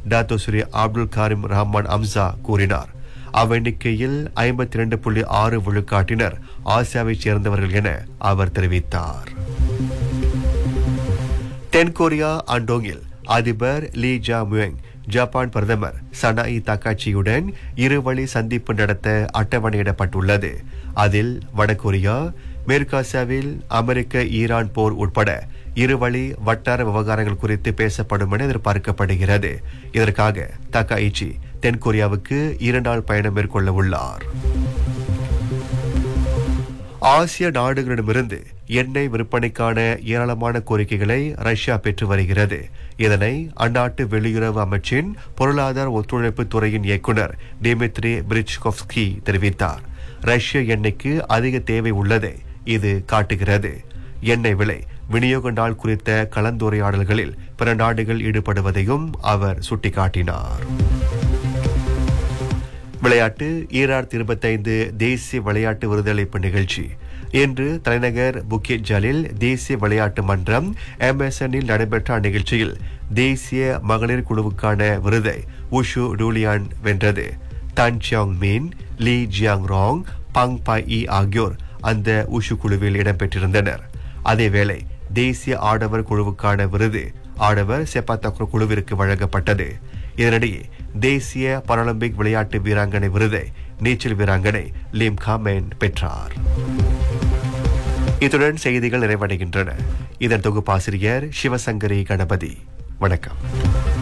Datuk Seri Abdul காரிம் Rahman அம்சா கூறினார் அவ்வெண்ணிக்கையில் ஐம்பத்தி ரெண்டு புள்ளி ஆறு விழுக்காட்டினர் ஆசியாவைச் சேர்ந்தவர்கள் என அவர் தெரிவித்தார் தென்கொரியா அண்டோங்கில் அதிபர் லீ ஜா முயங் ஜப்பான் பிரதமர் சனாயி தக்காச்சியுடன் இருவழி சந்திப்பு நடத்த அட்டவணையிடப்பட்டுள்ளது அதில் வடகொரியா மேற்காசியாவில் அமெரிக்க ஈரான் போர் உட்பட இருவழி வட்டார விவகாரங்கள் குறித்து பேசப்படும் என எதிர்பார்க்கப்படுகிறது இதற்காக தக்காயிச்சி தென்கொரியாவுக்கு இரண்டு நாள் பயணம் மேற்கொள்ள உள்ளார் ஆசிய நாடுகளிடமிருந்து எண்ணெய் விற்பனைக்கான ஏராளமான கோரிக்கைகளை ரஷ்யா பெற்று வருகிறது இதனை அந்நாட்டு வெளியுறவு அமைச்சின் பொருளாதார ஒத்துழைப்பு துறையின் இயக்குனர் டிமித்ரி பிரிச்கோவ்ஸ்கி தெரிவித்தார் ரஷ்ய எண்ணெய்க்கு அதிக தேவை உள்ளதை இது காட்டுகிறது எண்ணெய் விலை விநியோக நாள் குறித்த கலந்துரையாடல்களில் பிற நாடுகள் ஈடுபடுவதையும் அவர் சுட்டிக்காட்டினார் விளையாட்டு ஈராயிரத்தி இருபத்தைந்து தேசிய விளையாட்டு விருதளிப்பு நிகழ்ச்சி இன்று தலைநகர் புக்கிட் ஜலில் தேசிய விளையாட்டு மன்றம் எம்எஸ்என்னில் நடைபெற்ற அந்நிகழ்ச்சியில் தேசிய மகளிர் குழுவுக்கான விருதை உஷு டூலியான் வென்றது தன் சியாங் மீன் லீ ஜியாங் ராங் பங் பாய் இ ஆகியோர் அந்த உஷு குழுவில் இடம்பெற்றிருந்தனர் அதேவேளை தேசிய ஆடவர் குழுவுக்கான விருது ஆடவர் செப்பாத்தக்ரோ குழுவிற்கு வழங்கப்பட்டது இதனிடையே தேசிய பாராலிம்பிக் விளையாட்டு வீராங்கனை விருதை நீச்சல் வீராங்கனை லிம் காமேன் பெற்றார் இத்துடன் செய்திகள் நிறைவடைகின்றன இதன் தொகுப்பாசிரியர் சிவசங்கரி கணபதி வணக்கம்